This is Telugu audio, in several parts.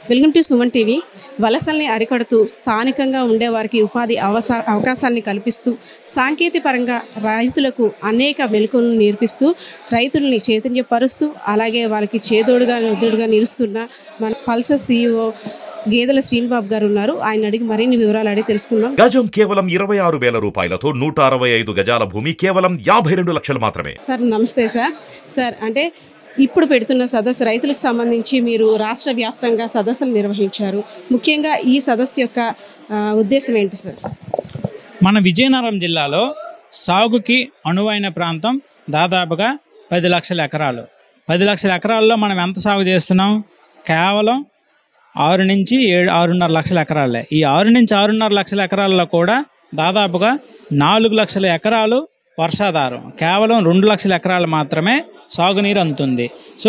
వెల్కమ్ టు సుమన్ టీవీ వలసల్ని అరికడుతూ స్థానికంగా ఉండే వారికి ఉపాధి అవసా అవకాశాన్ని కల్పిస్తూ సాంకేతిక పరంగా రైతులకు అనేక మెలకువలను నేర్పిస్తూ రైతుల్ని చైతన్యపరుస్తూ అలాగే వాళ్ళకి చేదోడుగా ఎదురుగా నిలుస్తున్న మన పల్సర్ సీఈఓ గేదెల శ్రీనిబాబు గారు ఉన్నారు ఆయన అడిగి మరిన్ని వివరాలు అడిగి తెలుసుకుందాం గజం కేవలం ఇరవై ఆరు వేల రూపాయలతో నూట అరవై ఐదు గజాల భూమి కేవలం యాభై రెండు లక్షలు మాత్రమే సార్ నమస్తే సార్ సార్ అంటే ఇప్పుడు పెడుతున్న సదస్సు రైతులకు సంబంధించి మీరు రాష్ట్ర వ్యాప్తంగా సదస్సులు నిర్వహించారు ముఖ్యంగా ఈ సదస్సు యొక్క ఆ, ఉద్దేశం ఏంటి సార్ మన విజయనగరం జిల్లాలో సాగుకి అనువైన ప్రాంతం దాదాపుగా పది లక్షల ఎకరాలు పది లక్షల ఎకరాల్లో మనం ఎంత సాగు చేస్తున్నాం కేవలం ఆరు నుంచి ఏడు ఆరున్నర లక్షల ఎకరాలే ఈ ఆరు నుంచి ఆరున్నర లక్షల ఎకరాల్లో కూడా దాదాపుగా నాలుగు లక్షల ఎకరాలు వర్షాధారం కేవలం రెండు లక్షల ఎకరాలు మాత్రమే సాగునీరు అందుతుంది సో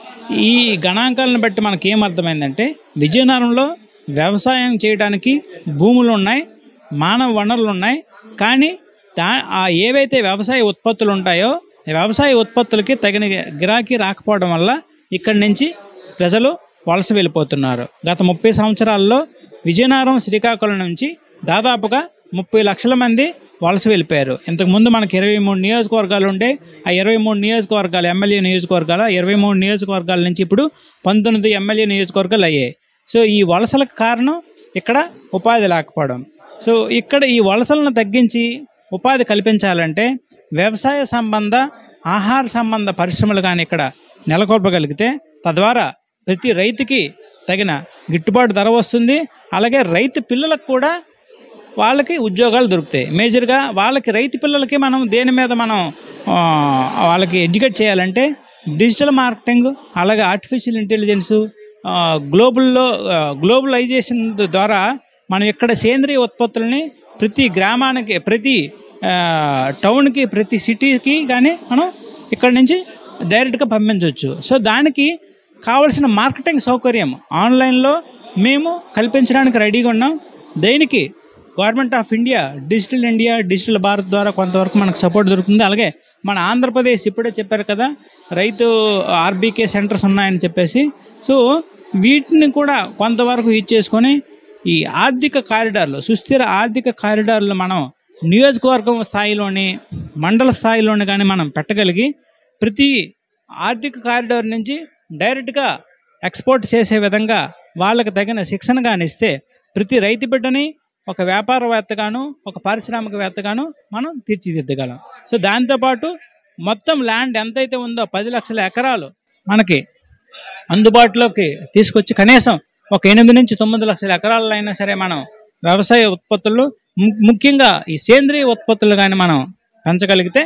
ఈ గణాంకాలను బట్టి మనకి ఏమర్థమైందంటే విజయనగరంలో వ్యవసాయం చేయడానికి భూములు ఉన్నాయి మానవ వనరులు ఉన్నాయి కానీ దా ఆ ఏవైతే వ్యవసాయ ఉత్పత్తులు ఉంటాయో ఈ వ్యవసాయ ఉత్పత్తులకి తగిన గిరాకీ రాకపోవడం వల్ల ఇక్కడి నుంచి ప్రజలు వలస వెళ్ళిపోతున్నారు గత ముప్పై సంవత్సరాల్లో విజయనగరం శ్రీకాకుళం నుంచి దాదాపుగా ముప్పై లక్షల మంది వలస వెళ్ళిపోయారు ఇంతకుముందు మనకి ఇరవై మూడు నియోజకవర్గాలు ఉండే ఆ ఇరవై మూడు నియోజకవర్గాలు ఎమ్మెల్యే నియోజకవర్గాలు ఇరవై మూడు నియోజకవర్గాల నుంచి ఇప్పుడు పంతొమ్మిది ఎమ్మెల్యే నియోజకవర్గాలు అయ్యాయి సో ఈ వలసలకు కారణం ఇక్కడ ఉపాధి లేకపోవడం సో ఇక్కడ ఈ వలసలను తగ్గించి ఉపాధి కల్పించాలంటే వ్యవసాయ సంబంధ ఆహార సంబంధ పరిశ్రమలు కానీ ఇక్కడ నెలకొల్పగలిగితే తద్వారా ప్రతి రైతుకి తగిన గిట్టుబాటు ధర వస్తుంది అలాగే రైతు పిల్లలకు కూడా వాళ్ళకి ఉద్యోగాలు దొరుకుతాయి మేజర్గా వాళ్ళకి రైతు పిల్లలకి మనం దేని మీద మనం ఆ, వాళ్ళకి ఎడ్యుకేట్ చేయాలంటే డిజిటల్ మార్కెటింగ్ అలాగే ఆర్టిఫిషియల్ ఇంటెలిజెన్సు ఆ, గ్లోబల్లో ఆ, గ్లోబలైజేషన్ ద్వారా మనం ఇక్కడ సేంద్రియ ఉత్పత్తుల్ని ప్రతి గ్రామానికి ప్రతి ఆ, టౌన్కి ప్రతి సిటీకి కానీ మనం ఇక్కడ నుంచి డైరెక్ట్గా పంపించవచ్చు సో దానికి కావలసిన మార్కెటింగ్ సౌకర్యం ఆన్లైన్లో మేము కల్పించడానికి రెడీగా ఉన్నాం దేనికి government of India digital India digital Bharat ద్వారా కొంతవరకు మనకు సపోర్ట్ దొరుకుతుంది అలాగే మన ఆంధ్రప్రదేశ్ ఇప్పుడే చెప్పారు కదా రైతు ఆర్బీకే సెంటర్స్ ఉన్నాయని చెప్పేసి సో వీటిని కూడా కొంతవరకు యూజ్ చేసుకొని ఈ ఆర్థిక కారిడార్లు సుస్థిర ఆర్థిక కారిడార్లు మనం నియోజకవర్గం స్థాయిలోని మండల స్థాయిలోని కానీ మనం పెట్టగలిగి ప్రతి ఆర్థిక కారిడార్ నుంచి డైరెక్ట్గా ఎక్స్పోర్ట్ చేసే విధంగా వాళ్ళకి తగిన శిక్షణ కానీ ఇస్తే ప్రతి రైతు బిడ్డని ఒక వ్యాపారవేత్తగాను ఒక పారిశ్రామికవేత్తగాను మనం తీర్చిదిద్దగలం సో దాంతోపాటు మొత్తం ల్యాండ్ ఎంతైతే ఉందో పది లక్షల ఎకరాలు మనకి అందుబాటులోకి తీసుకొచ్చి కనీసం ఒక ఎనిమిది నుంచి తొమ్మిది లక్షల ఎకరాల్లో అయినా సరే మనం వ్యవసాయ ఉత్పత్తులు ము- ముఖ్యంగా ఈ సేంద్రియ ఉత్పత్తులు కానీ మనం పెంచగలిగితే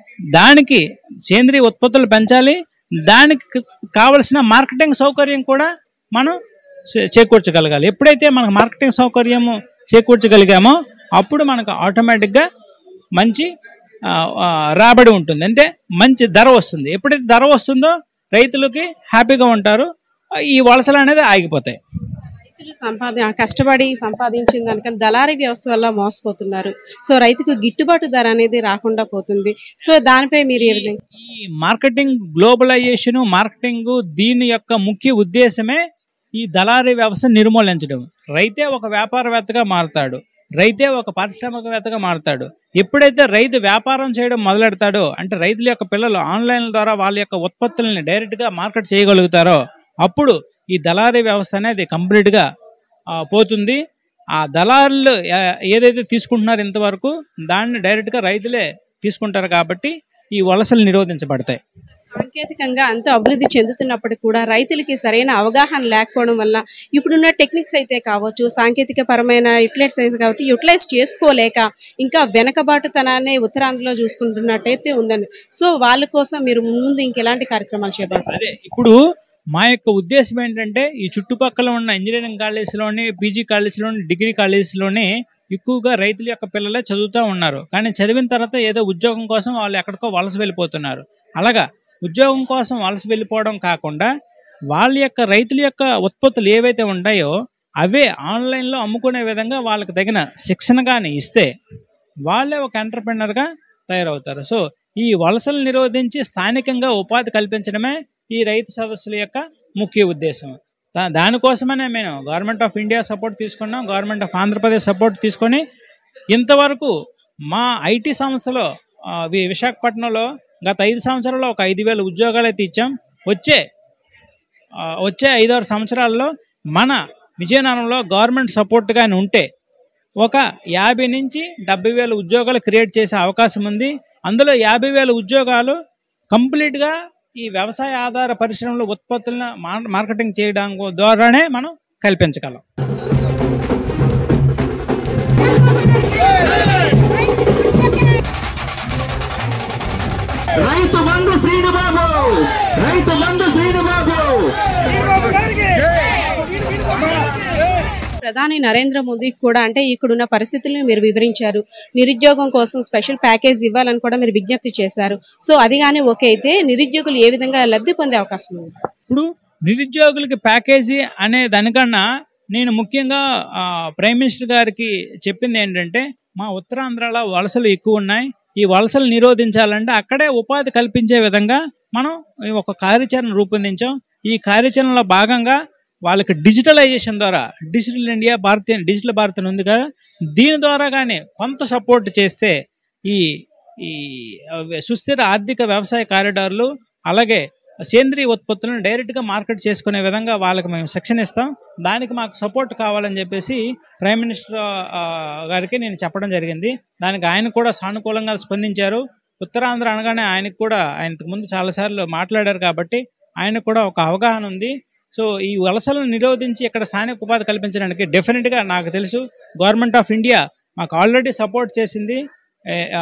దానికి సేంద్రియ ఉత్పత్తులు పెంచాలి దానికి క- కావలసిన మార్కెటింగ్ సౌకర్యం కూడా మనం చే- చేకూర్చగలగాలి ఎప్పుడైతే మనకు మార్కెటింగ్ సౌకర్యము చేకూర్చగలిగామో అప్పుడు మనకు ఆటోమేటిక్గా మంచి ఆ, ఆ, రాబడి ఉంటుంది అంటే మంచి ధర వస్తుంది ఎప్పుడైతే ధర వస్తుందో రైతులకి హ్యాపీగా ఉంటారు ఈ వలసలు అనేది ఆగిపోతాయి రైతులు సంపాది కష్టపడి సంపాదించిన దానికన్నా దళారీ వ్యవస్థ వల్ల మోసపోతున్నారు సో రైతుకు గిట్టుబాటు ధర అనేది రాకుండా పోతుంది సో దానిపై మీరు ఏ విధంగా ఈ మార్కెటింగ్ గ్లోబలైజేషన్ మార్కెటింగ్ దీని యొక్క ముఖ్య ఉద్దేశమే ఈ దళారీ వ్యవస్థ నిర్మూలించడం రైతే ఒక వ్యాపారవేత్తగా మారుతాడు రైతే ఒక పారిశ్రామికవేత్తగా మారుతాడు ఎప్పుడైతే రైతు వ్యాపారం చేయడం మొదలెడతాడో అంటే రైతుల యొక్క పిల్లలు ఆన్లైన్ ద్వారా వాళ్ళ యొక్క ఉత్పత్తుల్ని డైరెక్ట్గా మార్కెట్ చేయగలుగుతారో అప్పుడు ఈ దళారీ వ్యవస్థ అనేది కంప్లీట్గా ఆ, పోతుంది ఆ దళారులు ఏ- ఏదైతే తీసుకుంటున్నారో ఇంతవరకు దాన్ని డైరెక్ట్గా రైతులే తీసుకుంటారు కాబట్టి ఈ వలసలు నిరోధించబడతాయి సాంకేతికంగా అంత అభివృద్ధి చెందుతున్నప్పటికీ కూడా రైతులకి సరైన అవగాహన లేకపోవడం వల్ల ఇప్పుడున్న టెక్నిక్స్ అయితే కావచ్చు సాంకేతిక పరమైన యూటిలైట్స్ అయితే కావచ్చు యూటిలైజ్ చేసుకోలేక ఇంకా వెనకబాటుతనాన్ని ఉత్తరాంధ్రలో చూసుకుంటున్నట్టయితే ఉందండి సో వాళ్ళ కోసం మీరు ముందు ఇంకెలాంటి కార్యక్రమాలు చేపడతారు అదే ఇప్పుడు మా యొక్క ఉద్దేశం ఏంటంటే ఈ చుట్టుపక్కల ఉన్న ఇంజనీరింగ్ కాలేజీలోని పీజీ కాలేజీలోని డిగ్రీ కాలేజీలోని ఎక్కువగా రైతుల యొక్క పిల్లలే చదువుతూ ఉన్నారు కానీ చదివిన తర్వాత ఏదో ఉద్యోగం కోసం వాళ్ళు ఎక్కడికో వలస వెళ్ళిపోతున్నారు అలాగా ఉద్యోగం కోసం వలస వెళ్ళిపోవడం కాకుండా వాళ్ళ యొక్క రైతుల యొక్క ఉత్పత్తులు ఏవైతే ఉంటాయో అవే ఆన్లైన్లో అమ్ముకునే విధంగా వాళ్ళకి తగిన శిక్షణ కానీ ఇస్తే వాళ్ళే ఒక ఎంటర్ప్రినర్గా తయారవుతారు సో ఈ వలసలు నిరోధించి స్థానికంగా ఉపాధి కల్పించడమే ఈ రైతు సదస్సుల యొక్క ముఖ్య ఉద్దేశం దా- దానికోసమనే మేము గవర్నమెంట్ ఆఫ్ ఇండియా సపోర్ట్ తీసుకున్నాం గవర్నమెంట్ ఆఫ్ ఆంధ్రప్రదేశ్ సపోర్ట్ తీసుకొని ఇంతవరకు మా ఐటీ సంస్థలో ఆ, వి- విశాఖపట్నంలో గత ఐదు సంవత్సరాల్లో ఒక ఐదు వేల ఉద్యోగాలు అయితే ఇచ్చాం వచ్చే ఆ, వచ్చే ఐదారు సంవత్సరాల్లో మన విజయనగరంలో గవర్నమెంట్ సపోర్ట్ కానీ ఉంటే ఒక యాభై నుంచి డెబ్బై వేల ఉద్యోగాలు క్రియేట్ చేసే అవకాశం ఉంది అందులో యాభై వేల ఉద్యోగాలు కంప్లీట్గా ఈ వ్యవసాయ ఆధార పరిశ్రమల ఉత్పత్తులను మార్- మార్కెటింగ్ చేయడం ద్వారానే మనం కల్పించగలం రైతు బంధు శ్రీనుబాబు రైతు బంధు శ్రీనుబాబు ప్రధాని నరేంద్ర మోదీ కూడా అంటే ఇక్కడున్న పరిస్థితులను మీరు వివరించారు నిరుద్యోగం కోసం స్పెషల్ ప్యాకేజ్ ఇవ్వాలని కూడా మీరు విజ్ఞప్తి చేశారు సో అది కానీ ఓకే అయితే నిరుద్యోగులు ఏ విధంగా లబ్ధి పొందే అవకాశం ఉంది ఇప్పుడు నిరుద్యోగులకి ప్యాకేజీ అనే దానికన్నా నేను ముఖ్యంగా ఆ, ప్రైమ్ మినిస్టర్ గారికి చెప్పింది ఏంటంటే మా ఉత్తరాంధ్రలో వలసలు ఎక్కువ ఉన్నాయి ఈ వలసలు నిరోధించాలంటే అక్కడే ఉపాధి కల్పించే విధంగా మనం ఈ ఒక కార్యాచరణ రూపొందించాం ఈ కార్యాచరణలో భాగంగా వాళ్ళకి డిజిటలైజేషన్ ద్వారా డిజిటల్ ఇండియా భారతీయ డిజిటల్ భారత్ అని ఉంది కదా దీని ద్వారా కానీ కొంత సపోర్ట్ చేస్తే ఈ ఈ అవి సుస్థిర ఆర్థిక వ్యవసాయ కారిడార్లు అలాగే సేంద్రియ ఉత్పత్తులను డైరెక్ట్గా మార్కెట్ చేసుకునే విధంగా వాళ్ళకి మేము శిక్షణ ఇస్తాం దానికి మాకు సపోర్ట్ కావాలని చెప్పేసి ప్రైమ్ మినిస్టర్ ఆ, గారికి నేను చెప్పడం జరిగింది దానికి ఆయన కూడా సానుకూలంగా స్పందించారు ఉత్తరాంధ్ర అనగానే ఆయనకు కూడా ఆయన ముందు చాలాసార్లు మాట్లాడారు కాబట్టి ఆయనకు కూడా ఒక అవగాహన ఉంది సో ఈ వలసలను నిరోధించి ఇక్కడ స్థానిక ఉపాధి కల్పించడానికి డెఫినెట్గా నాకు తెలుసు గవర్నమెంట్ ఆఫ్ ఇండియా మాకు ఆల్రెడీ సపోర్ట్ చేసింది ఏ, ఆ,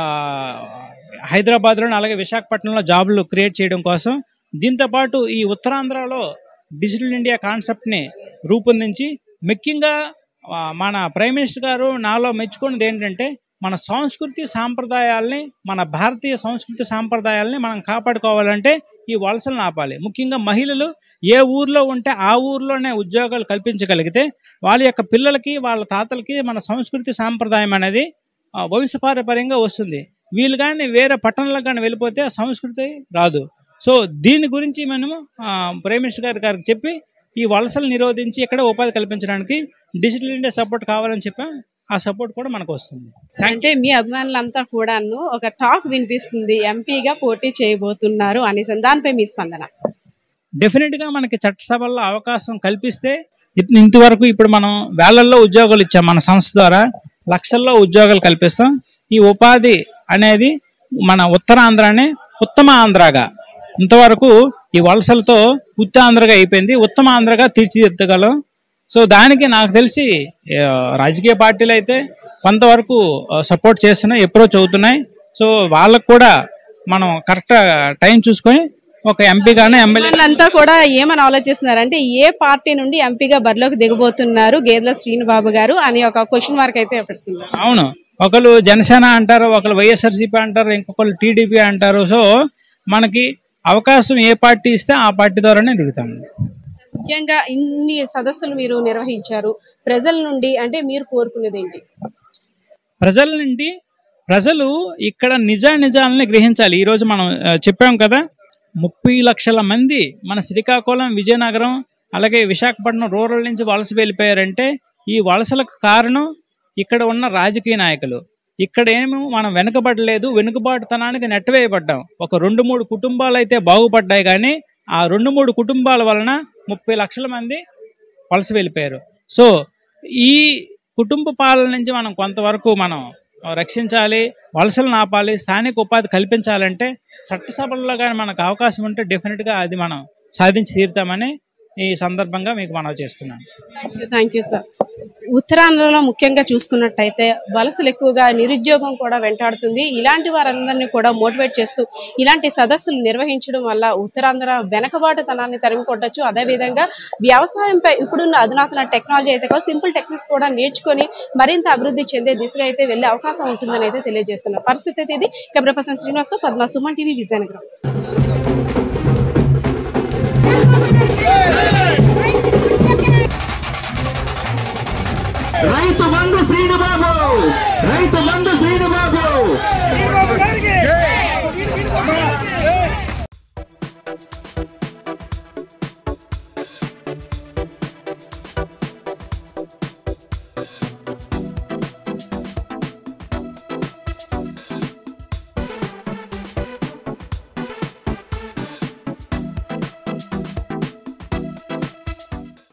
హైదరాబాద్లోని అలాగే విశాఖపట్నంలో జాబులు క్రియేట్ చేయడం కోసం దీంతోపాటు ఈ ఉత్తరాంధ్రలో డిజిటల్ ఇండియా కాన్సెప్ట్ని రూపొందించి ముఖ్యంగా ఆ, మన ప్రైమ్ మినిస్టర్ గారు నాలో మెచ్చుకున్నది ఏంటంటే మన సంస్కృతి సాంప్రదాయాల్ని మన భారతీయ సంస్కృతి సాంప్రదాయాల్ని మనం కాపాడుకోవాలంటే ఈ వలసలను ఆపాలి ముఖ్యంగా మహిళలు ఏ ఊర్లో ఉంటే ఆ ఊర్లోనే ఉద్యోగాలు కల్పించగలిగితే వాళ్ళ యొక్క పిల్లలకి వాళ్ళ తాతలకి మన సంస్కృతి సాంప్రదాయం అనేది ఆ, వంశపారపర్యంగా వస్తుంది వీళ్ళు కానీ వేరే పట్టణాలకు కానీ వెళ్ళిపోతే ఆ సంస్కృతి రాదు సో దీని గురించి మనము ఆ, ప్రైమ్ మినిస్టర్ గారి గారికి చెప్పి ఈ వలసలు నిరోధించి ఇక్కడ ఉపాధి కల్పించడానికి డిజిటల్ ఇండియా సపోర్ట్ కావాలని చెప్పా ఆ సపోర్ట్ కూడా మనకు వస్తుంది అంటే మీ అభిమానులంతా కూడాను ఒక టాక్ వినిపిస్తుంది ఎంపీగా పోటీ చేయబోతున్నారు అనేసి దానిపై మీ స్పందన డెఫినెట్గా మనకి చట్టసభల్లో అవకాశం కల్పిస్తే ఇట్- ఇంతవరకు ఇప్పుడు మనం వేలల్లో ఉద్యోగాలు ఇచ్చాం మన సంస్థ ద్వారా లక్షల్లో ఉద్యోగాలు కల్పిస్తాం ఈ ఉపాధి అనేది మన ఉత్తరాంధ్రానే ఉత్తమ ఆంధ్రాగా ఇంతవరకు ఈ వలసలతో ఉత్తాంధ్రగా అయిపోయింది ఉత్తమ ఆంధ్రగా తీర్చిదిద్దగలం సో దానికి నాకు తెలిసి ఆ, రాజకీయ పార్టీలు అయితే కొంతవరకు సపోర్ట్ చేస్తున్నాయి అప్రోచ్ అవుతున్నాయి సో వాళ్ళకు కూడా మనం కరెక్ట్ టైం చూసుకొని ఒక ఎంపీ గానీ ఎమ్మెల్యే వాళ్ళంతా కూడా ఏమని ఆలోచిస్తున్నారంటే ఏ పార్టీ నుండి ఎంపీగా బరిలోకి దిగబోతున్నారు గేదెల శ్రీనిబాబు గారు అని ఒక క్వశ్చన్ మార్క్ అయితే పెడుతున్నారు అవును ఒకరు జనసేన అంటారు ఒకరు వైఎస్ఆర్సీపీ అంటారు ఇంకొకరు టీడీపీ అంటారు సో మనకి అవకాశం ఏ పార్టీ ఇస్తే ఆ పార్టీ ద్వారానే దిగుతాం ముఖ్యంగా ఇన్ని సదస్సులు మీరు నిర్వహించారు ప్రజల నుండి అంటే మీరు కోరుకునేది ఏంటి ప్రజల నుండి ప్రజలు ఇక్కడ నిజ నిజాలని గ్రహించాలి ఈరోజు మనం ఆ, చెప్పాం కదా ముప్పై లక్షల మంది మన శ్రీకాకుళం విజయనగరం అలాగే విశాఖపట్నం రూరల్ నుంచి వలస వెళ్ళిపోయారంటే ఈ వలసలకు కారణం ఇక్కడ ఉన్న రాజకీయ నాయకులు ఇక్కడ ఏమో మనం వెనుకబడలేదు వెనుకబాటుతనానికి నెట్టవేయబడ్డాం ఒక రెండు మూడు కుటుంబాలు అయితే బాగుపడ్డాయి కానీ ఆ రెండు మూడు కుటుంబాల వలన ముప్పై లక్షల మంది వలస వెళ్ళిపోయారు సో ఈ కుటుంబ పాలన నుంచి మనం కొంతవరకు మనం రక్షించాలి వలసలు నాపాలి స్థానిక ఉపాధి కల్పించాలంటే చట్టసభల్లో కానీ మనకు అవకాశం ఉంటే డెఫినెట్గా అది మనం సాధించి తీరుతామని ఈ సందర్భంగా మీకు మనవి చేస్తున్నాను థ్యాంక్ యూ సార్ ఉత్తరాంధ్రలో ముఖ్యంగా చూసుకున్నట్టయితే వలసలు ఎక్కువగా నిరుద్యోగం కూడా వెంటాడుతుంది ఇలాంటి వారందరినీ కూడా మోటివేట్ చేస్తూ ఇలాంటి సదస్సులు నిర్వహించడం వల్ల ఉత్తరాంధ్ర వెనకబాటుతనాన్ని తరిమి కొట్టచ్చు అదేవిధంగా వ్యవసాయంపై ఇప్పుడున్న అధునాతన టెక్నాలజీ అయితే కూడా సింపుల్ టెక్నిక్స్ కూడా నేర్చుకొని మరింత అభివృద్ధి చెందే దిశగా అయితే వెళ్ళే అవకాశం ఉంటుందని అయితే తెలియజేస్తున్నారు పరిస్థితి అయితే ఇది కెమెరా పర్సన్ శ్రీనివాస్తో పద్మ సుమన్ టీవీ విజయనగరం రైతు బంధు శ్రీనుబాబు రైతు బంధు శ్రీనుబాబు